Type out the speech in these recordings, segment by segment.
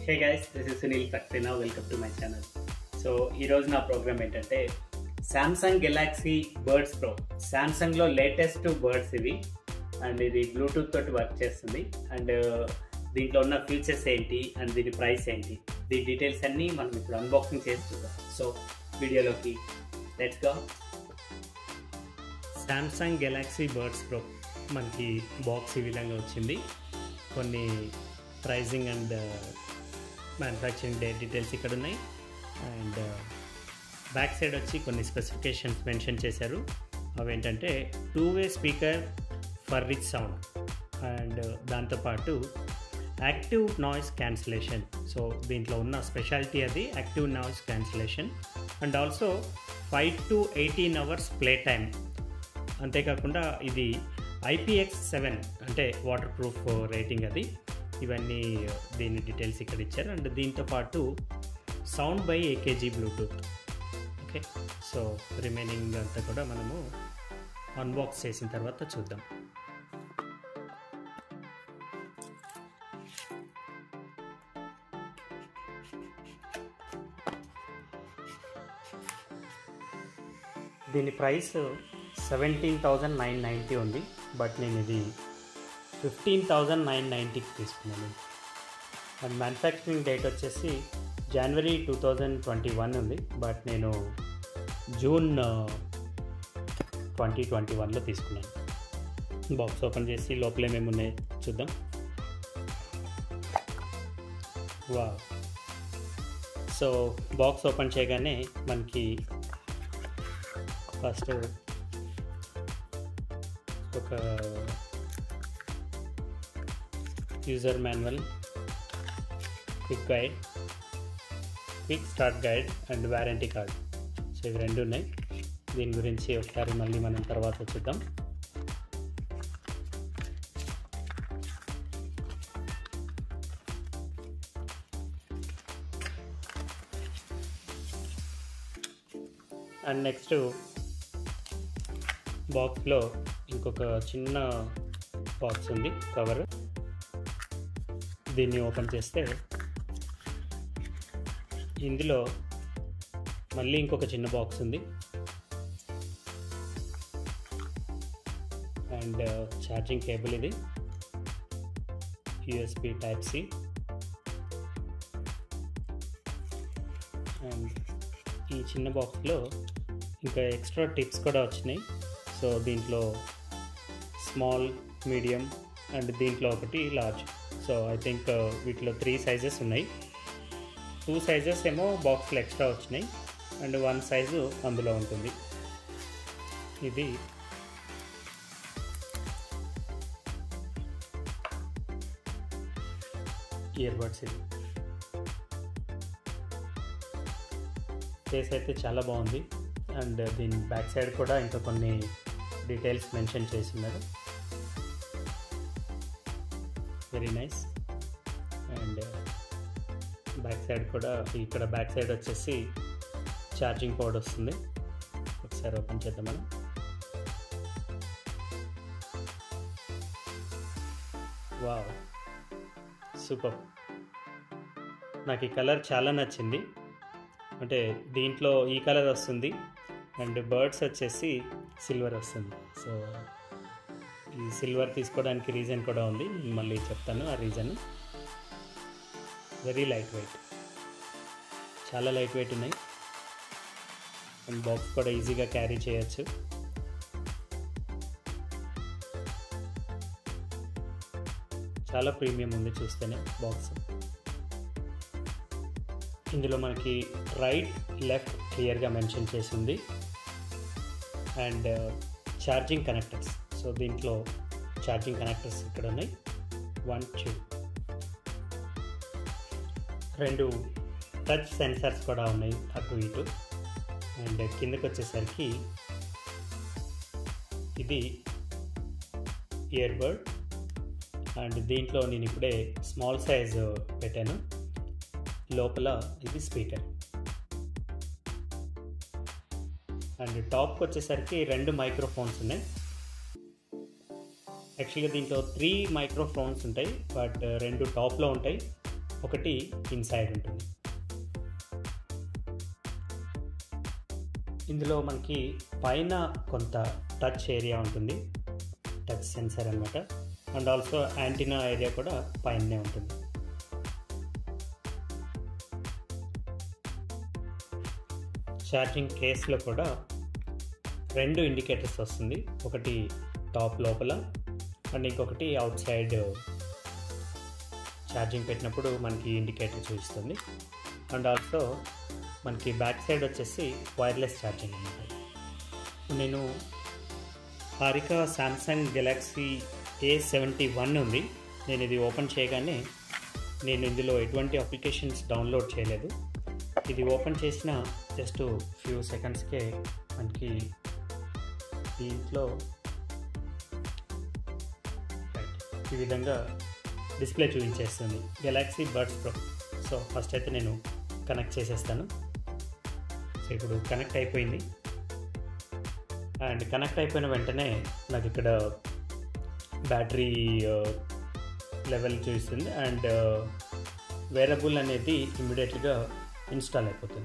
hey guys this is Sunil Saxena welcome to my channel so ఈరోజు నా programme ఏంటంటే Samsung Galaxy buds pro శాంసంగ్లో latest buds ఇవి and ఇది బ్లూటూత్ తోటి వర్క్ చేస్తుంది అండ్ దీంట్లో ఉన్న ఫీచర్స్ ఏంటి అండ్ దీని ప్రైస్ ఏంటి దీని డీటెయిల్స్ అన్నీ మనం ఇప్పుడు అన్బాక్సింగ్ చేసి చూద్దాం సో వీడియోలోకి let's go Samsung Galaxy buds pro మనకి బాక్స్ ఈ విధంగా వచ్చింది కొన్ని pricing and manufacturing date details ఇక్కడ ఉన్నాయి అండ్ బ్యాక్ సైడ్ వచ్చి కొన్ని స్పెసిఫికేషన్స్ మెన్షన్ చేశారు అవేంటంటే two way speaker for rich sound and దాంతోపాటు యాక్టివ్ నాయిస్ క్యాన్సిలేషన్ సో దీంట్లో ఉన్న స్పెషాలిటీ అది active noise cancellation and also five to eighteen hours play time అంతేకాకుండా ఇది ఐపీఎక్స్ సెవెన్ అంటే వాటర్ ప్రూఫ్ రేటింగ్ అది ఇవన్నీ దీని డీటెయిల్స్ ఇక్కడ ఇచ్చారు అండ్ దీంతో పాటు sound by AKG Bluetooth okay so remaining అంతా కూడా మనము అన్బాక్స్ చేసిన తర్వాత చూద్దాం దీని price seventeen thousand nine ninety ఉంది బట్ నేను ఇది ఫిఫ్టీన్ థౌజండ్ నైన్ నైంటీకి తీసుకున్నాను అండ్ మ్యానుఫ్యాక్చరింగ్ డేట్ వచ్చేసి January two thousand twenty one ఉంది బట్ నేను జూన్ ట్వంటీ ట్వంటీ వన్లో తీసుకున్నాను బాక్స్ ఓపెన్ చేసి లోపల ఏమేమి ఉన్నాయి చూద్దాం వా సో బాక్స్ ఓపెన్ చేయగానే మనకి ఫస్ట్ ఒక user manual quick guide quick start guide and warranty card so ఇవి రెండు ఉన్నాయి దీని గురించి ఒకసారి మళ్ళీ మనం తర్వాత చూద్దాం అండ్ నెక్స్ట్ బాక్స్లో ఇంకొక చిన్న బాక్స్ ఉంది కవర్ దీన్ని ఓపెన్ చేస్తే ఇందులో మళ్ళీ ఇంకొక చిన్న బాక్స్ ఉంది అండ్ ఛార్జింగ్ కేబుల్ ఇది యూఎస్బి టైప్ సి అండ్ ఈ చిన్న బాక్స్లో ఇంకా ఎక్స్ట్రా టిప్స్ కూడా వచ్చినాయి సో దీంట్లో స్మాల్ మీడియం అండ్ దీంట్లో ఒకటి లార్జ్ సో ఐ థింక్ వీటిలో త్రీ సైజెస్ ఉన్నాయి టూ సైజెస్ ఏమో బాక్స్లో ఎక్స్ట్రా వచ్చినాయి అండ్ వన్ సైజు అందులో ఉంటుంది ఇది ఇయర్ బడ్స్ ఇది కేస్ అయితే చాలా బాగుంది అండ్ దీని బ్యాక్ సైడ్ కూడా ఇంకా కొన్ని డీటెయిల్స్ మెన్షన్ చేస్తున్నారు very nice and back side కూడా ఇక్కడ బ్యాక్ సైడ్ వచ్చేసి ఛార్జింగ్ పోర్డ్ వస్తుంది ఒకసారి ఓపెన్ చేద్దాం మనం వావ్ సూపర్ నాకు ఈ కలర్ చాలా నచ్చింది అంటే దీంట్లో ఈ కలర్ వస్తుంది అండ్ బర్డ్స్ వచ్చేసి సిల్వర్ వస్తుంది సో ఈ సిల్వర్ తీసుకోవడానికి రీజన్ కూడా ఉంది మళ్ళీ చెప్తాను ఆ రీజన్ వెరీ లైట్ వెయిట్ చాలా లైట్ వెయిట్ ఉన్నాయి అండ్ బాక్స్ కూడా ఈజీగా క్యారీ చేయొచ్చు చాలా ప్రీమియం ఉంది చూస్తేనే బాక్స్ ఇందులో మనకి రైట్ లెఫ్ట్ క్లియర్గా మెన్షన్ చేసి ఉంది అండ్ ఛార్జింగ్ కనెక్టర్స్ సో దీంట్లో ఛార్జింగ్ కనెక్టర్స్ ఇక్కడ ఉన్నాయి వన్ టూ రెండు టచ్ సెన్సార్స్ కూడా ఉన్నాయి అటు ఇటు అండ్ కిందకి వచ్చేసరికి ఇది ఇయర్బడ్ అండ్ దీంట్లో నేను ఇప్పుడే స్మాల్ సైజ్ పెట్టాను లోపల ఇది స్పీకర్ అండ్ టాప్కి వచ్చేసరికి రెండు మైక్రోఫోన్స్ ఉన్నాయి యాక్చువల్గా దీంట్లో త్రీ మైక్రోఫోన్స్ ఉంటాయి బట్ రెండు టాప్లో ఉంటాయి ఒకటి ఇన్సైడ్ ఉంటుంది ఇందులో మనకి పైన కొంత టచ్ ఏరియా ఉంటుంది టచ్ సెన్సర్ అనమాట అండ్ ఆల్సో యాంటీనా ఏరియా కూడా పైనే ఉంటుంది ఛార్జింగ్ కేస్లో కూడా రెండు ఇండికేటర్స్ వస్తుంది ఒకటి టాప్ లోపల అండ్ ఇంకొకటి అవుట్ సైడ్ ఛార్జింగ్ పెట్టినప్పుడు మనకి ఇండికేటర్ చూపిస్తుంది అండ్ ఆల్సో మనకి బ్యాక్ సైడ్ వచ్చేసి వైర్లెస్ ఛార్జింగ్ అనమాట నేను Harika Samsung Galaxy A seventy one ఉంది నేను ఇది ఓపెన్ చేయగానే నేను ఇందులో ఎటువంటి అప్లికేషన్స్ డౌన్లోడ్ చేయలేదు ఇది ఓపెన్ చేసిన జస్ట్ ఫ్యూ సెకండ్స్కే మనకి దీంట్లో ఈ విధంగా డిస్ప్లే చూపించేస్తుంది Galaxy buds pro so first అయితే నేను కనెక్ట్ చేసేస్తాను సో ఇప్పుడు కనెక్ట్ అయిపోయింది అండ్ కనెక్ట్ అయిపోయిన వెంటనే నాకు ఇక్కడ బ్యాటరీ లెవెల్ చూపిస్తుంది అండ్ వేరబుల్ అనేది ఇమీడియట్గా ఇన్స్టాల్ అయిపోతుంది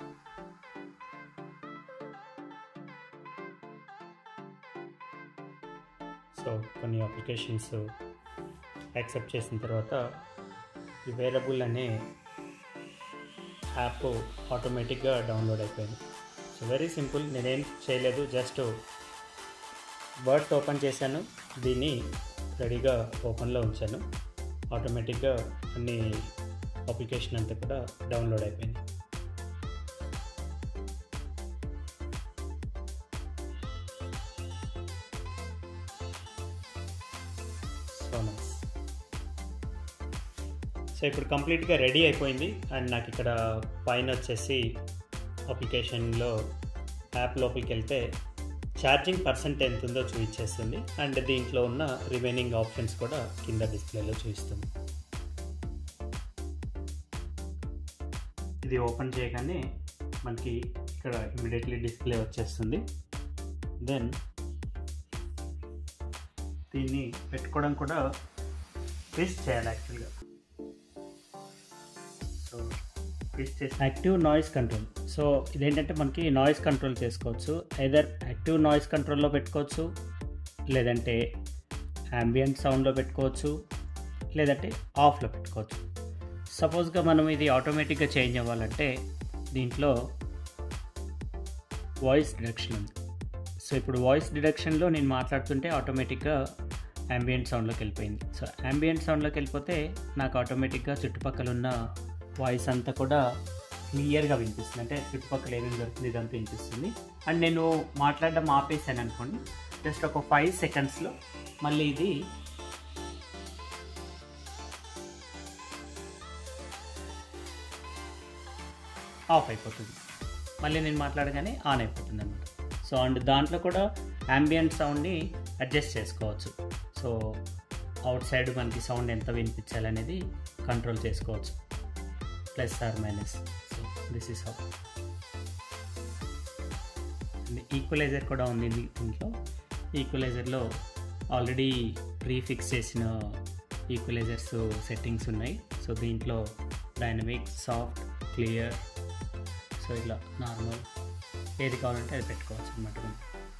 సో కొన్ని అప్లికేషన్స్ యాక్సెప్ట్ చేసిన తర్వాత ఈ వేరబుల్ అనే యాప్ ఆటోమేటిక్గా డౌన్లోడ్ అయిపోయింది సో వెరీ సింపుల్ నేనేం చేయలేదు జస్ట్ వర్డ్ ఓపెన్ చేశాను దీన్ని రెడీగా ఓపెన్లో ఉంచాను ఆటోమేటిక్గా అన్ని అప్లికేషన్ అంతా కూడా డౌన్లోడ్ అయిపోయింది సో నైస్ సో ఇప్పుడు కంప్లీట్గా రెడీ అయిపోయింది అండ్ నాకు ఇక్కడ పైన వచ్చేసి అప్లికేషన్లో యాప్ లోపలికి వెళ్తే ఛార్జింగ్ పర్సెంట్ ఎంత ఉందో చూపించేస్తుంది అండ్ దీంట్లో ఉన్న రిమైనింగ్ ఆప్షన్స్ కూడా కింద డిస్ప్లేలో చూపిస్తుంది ఇది ఓపెన్ చేయగానే మనకి ఇక్కడ ఇమీడియట్లీ డిస్ప్లే వచ్చేస్తుంది దెన్ దీన్ని పెట్టుకోవడం కూడా ట్విస్ట్ చేయాలి యాక్చువల్గా సో ట్విస్ట్ చేసి యాక్టివ్ నాయిస్ కంట్రోల్ సో ఇదేంటంటే మనకి నాయిస్ కంట్రోల్ చేసుకోవచ్చు ఐదర్ యాక్టివ్ నాయిస్ కంట్రోల్లో పెట్టుకోవచ్చు లేదంటే అంబియంట్ సౌండ్లో పెట్టుకోవచ్చు లేదంటే ఆఫ్లో పెట్టుకోవచ్చు సపోజ్గా మనం ఇది ఆటోమేటిక్గా చేంజ్ అవ్వాలంటే దీంట్లో వాయిస్ డిడక్షన్ ఉంది సో ఇప్పుడు వాయిస్ డిడక్షన్లో నేను మాట్లాడుతుంటే ఆటోమేటిక్గా అంబియంట్ సౌండ్లోకి వెళ్ళిపోయింది సో అంబియంట్ సౌండ్లోకి వెళ్ళిపోతే నాకు ఆటోమేటిక్గా చుట్టుపక్కల ఉన్న వాయిస్ అంతా కూడా క్లియర్గా వినిపిస్తుంది అంటే చుట్టుపక్కల ఏమేమి జరుగుతుంది ఇదంతా వినిపిస్తుంది అండ్ నేను మాట్లాడడం ఆపేసాను అనుకోండి జస్ట్ ఒక ఫైవ్ సెకండ్స్లో మళ్ళీ ఇది ఆఫ్ అయిపోతుంది మళ్ళీ నేను మాట్లాడగానే ఆన్ అయిపోతుంది అనమాట సో అండ్ దాంట్లో కూడా అంబియంట్ సౌండ్ని అడ్జస్ట్ చేసుకోవచ్చు సో అవుట్ సైడ్ మనకి సౌండ్ ఎంత వినిపించాలనేది కంట్రోల్ చేసుకోవచ్చు plus or minus so this is how and equalizer కూడా ఉంది దీంట్లో ఈక్వలైజర్లో ఆల్రెడీ ప్రీ ఫిక్స్ చేసిన ఈక్వలైజర్స్ సెట్టింగ్స్ ఉన్నాయి సో దీంట్లో డైనమిక్ సాఫ్ట్ క్లియర్ సో ఇట్లా నార్మల్ ఏది కావాలంటే అది పెట్టుకోవచ్చు అనమాట మనం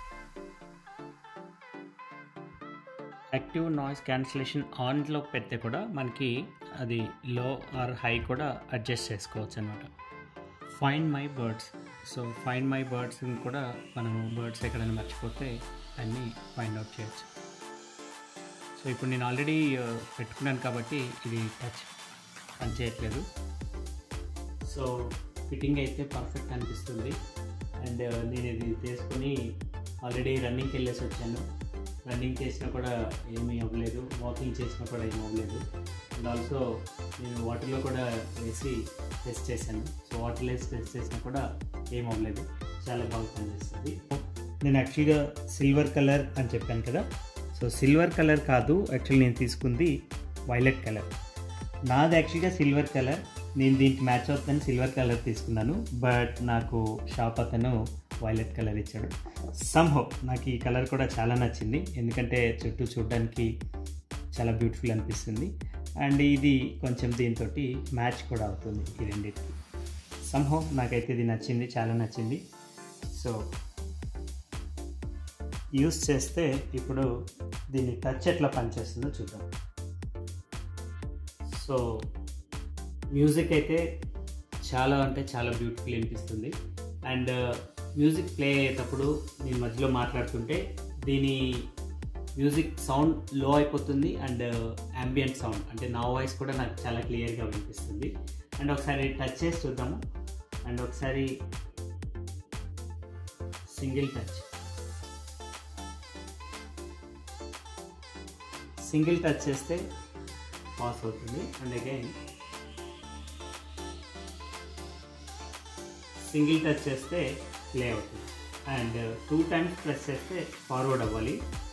యాక్టివ్ నాయిస్ క్యాన్సిలేషన్ ఆన్లో పెడితే కూడా మనకి అది లో ఆర్ హై కూడా అడ్జస్ట్ చేసుకోవచ్చు అనమాట find my birds so find my birds కూడా మనము బర్డ్స్ ఎక్కడైనా మర్చిపోతే అన్నీ ఫైండ్ అవుట్ చేయొచ్చు సో ఇప్పుడు నేను ఆల్రెడీ పెట్టుకున్నాను కాబట్టి ఇది టచ్ పనిచేయట్లేదు సో ఫిట్టింగ్ అయితే పర్ఫెక్ట్ అనిపిస్తుంది అండ్ నేను ఇది తీసుకుని ఆల్రెడీ రన్నింగ్కి వెళ్ళేసి వచ్చాను రన్నింగ్ చేసినా కూడా ఏమీ అవ్వలేదు వాకింగ్ చేసినా కూడా ఏమీ అవ్వలేదు అండ్ ఆల్సో నేను వాటర్లో కూడా వేసి టెస్ట్ చేశాను సో వాటర్లో వేసి టెస్ట్ చేసినా కూడా ఏం అవ్వలేదు చాలా బాగా పనిచేస్తుంది నేను యాక్చువల్గా సిల్వర్ కలర్ అని చెప్పాను కదా సో సిల్వర్ కలర్ కాదు యాక్చువల్లీ నేను తీసుకుంది వైలెట్ కలర్ నాది యాక్చువల్గా సిల్వర్ కలర్ నేను దీనికి మ్యాచ్ అవుతుందని సిల్వర్ కలర్ తీసుకున్నాను బట్ నాకు షాప్ అతను వైలెట్ కలర్ ఇచ్చాడు సమ్హో నాకు ఈ కలర్ కూడా చాలా నచ్చింది ఎందుకంటే చుట్టూ చూడడానికి చాలా బ్యూటిఫుల్ అనిపిస్తుంది అండ్ ఇది కొంచెం దీంతో మ్యాచ్ కూడా అవుతుంది ఈ రెండింటికి సంహో నాకైతే ఇది నచ్చింది చాలా నచ్చింది సో యూస్ చేస్తే ఇప్పుడు దీన్ని టచ్ ఎట్లా పనిచేస్తుందో చూద్దాం సో మ్యూజిక్ అయితే చాలా అంటే చాలా బ్యూటిఫుల్ అనిపిస్తుంది అండ్ మ్యూజిక్ ప్లే అయ్యేటప్పుడు నేను మధ్యలో మాట్లాడుతుంటే దీని మ్యూజిక్ సౌండ్ లో అయిపోతుంది అండ్ అంబియంట్ సౌండ్ అంటే నా వాయిస్ కూడా నాకు చాలా క్లియర్గా వినిపిస్తుంది అండ్ ఒకసారి టచ్ చేసి చూద్దాము అండ్ ఒకసారి సింగిల్ టచ్ సింగిల్ టచ్ చేస్తే పాస్ అవుతుంది అండ్ అగైన్ సింగిల్ టచ్ చేస్తే ప్లే అవుతుంది అండ్ టూ టైమ్స్ ప్రెస్ చేస్తే ఫార్వర్డ్ అవ్వాలి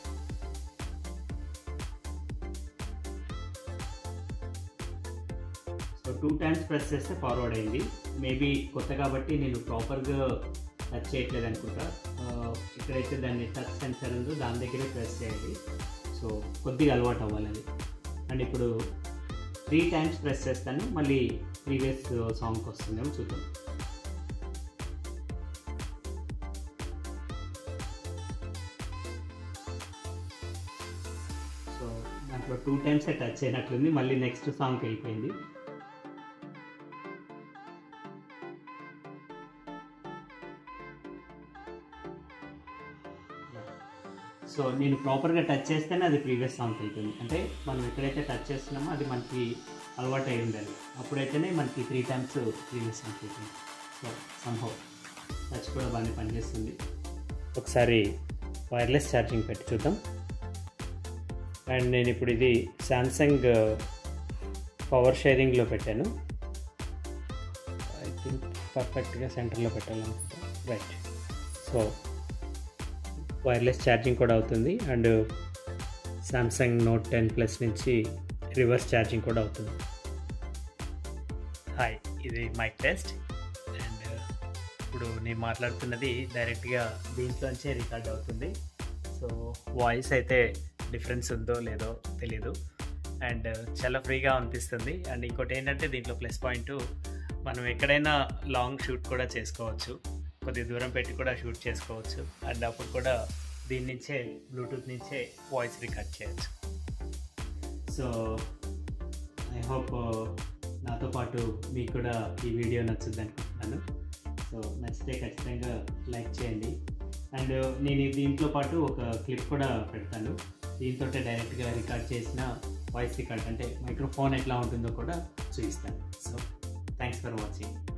సో టూ టైమ్స్ ప్రెస్ చేస్తే ఫార్వర్డ్ అయింది మేబీ కొత్త కాబట్టి నేను ప్రాపర్గా టచ్ చేయట్లేదు అనుకుంటా ఎక్కడైతే దాన్ని టచ్ సెన్సర్ ఉందో దాని దగ్గరే ప్రెస్ చేయాలి సో కొద్దిగా అలవాటు అవ్వాలి అది అండ్ ఇప్పుడు త్రీ టైమ్స్ ప్రెస్ చేస్తాను మళ్ళీ ప్రీవియస్ సాంగ్కి వస్తుందేమో చూద్దాం సో దాంట్లో టూ టైమ్స్ టచ్ అయినట్లుంది మళ్ళీ నెక్స్ట్ సాంగ్కి వెళ్ళిపోయింది సో నేను ప్రాపర్గా టచ్ చేస్తేనే అది ప్రీవియస్ సాంగ్కి వెళ్తుంది అంటే మనం ఎక్కడైతే టచ్ చేస్తున్నామో అది మనకి అలవాటు అయి ఉండాలి అప్పుడైతేనే మనకి త్రీ టైమ్స్ ప్రీవియస్ సాంగ్కి వెళ్తుంది సో సంహవ్ టచ్ కూడా బాగానే పనిచేస్తుంది ఒకసారి వైర్లెస్ ఛార్జింగ్ పెట్టి చూద్దాం అండ్ నేను ఇప్పుడు ఇది శాంసంగ్ పవర్ షేరింగ్లో పెట్టాను ఐ థింక్ పర్ఫెక్ట్గా సెంటర్లో పెట్టాలనుకుంటా రైట్ సో వైర్లెస్ ఛార్జింగ్ కూడా అవుతుంది and Samsung note ten plus నుంచి రివర్స్ ఛార్జింగ్ కూడా అవుతుంది హాయ్ ఇది మైక్ టెస్ట్ అండ్ ఇప్పుడు నేను మాట్లాడుతున్నది డైరెక్ట్గా దీంట్లోంచే రికార్డ్ అవుతుంది సో వాయిస్ అయితే డిఫరెన్స్ ఉందో లేదో తెలీదు అండ్ చాలా ఫ్రీగా అనిపిస్తుంది అండ్ ఇంకోటి ఏంటంటే దీంట్లో ప్లస్ పాయింట్ మనం ఎక్కడైనా లాంగ్ షూట్ కూడా చేసుకోవచ్చు కొద్దిగా దూరం పెట్టి కూడా షూట్ చేసుకోవచ్చు అండ్ అప్పుడు కూడా దీని నుంచే బ్లూటూత్ నుంచే వాయిస్ రికార్డ్ చేయొచ్చు సో ఐ హోప్ నాతో పాటు మీకు కూడా ఈ వీడియో నచ్చుద్ది అనుకుంటున్నాను సో నచ్చితే ఖచ్చితంగా లైక్ చేయండి అండ్ నేను దీంట్లో పాటు ఒక క్లిప్ కూడా పెడతాను దీంతో డైరెక్ట్గా రికార్డ్ చేసిన వాయిస్ రికార్డ్ అంటే మైక్రోఫోన్ ఎట్లా ఉంటుందో కూడా చూపిస్తాను సో థ్యాంక్స్ ఫర్ వాచింగ్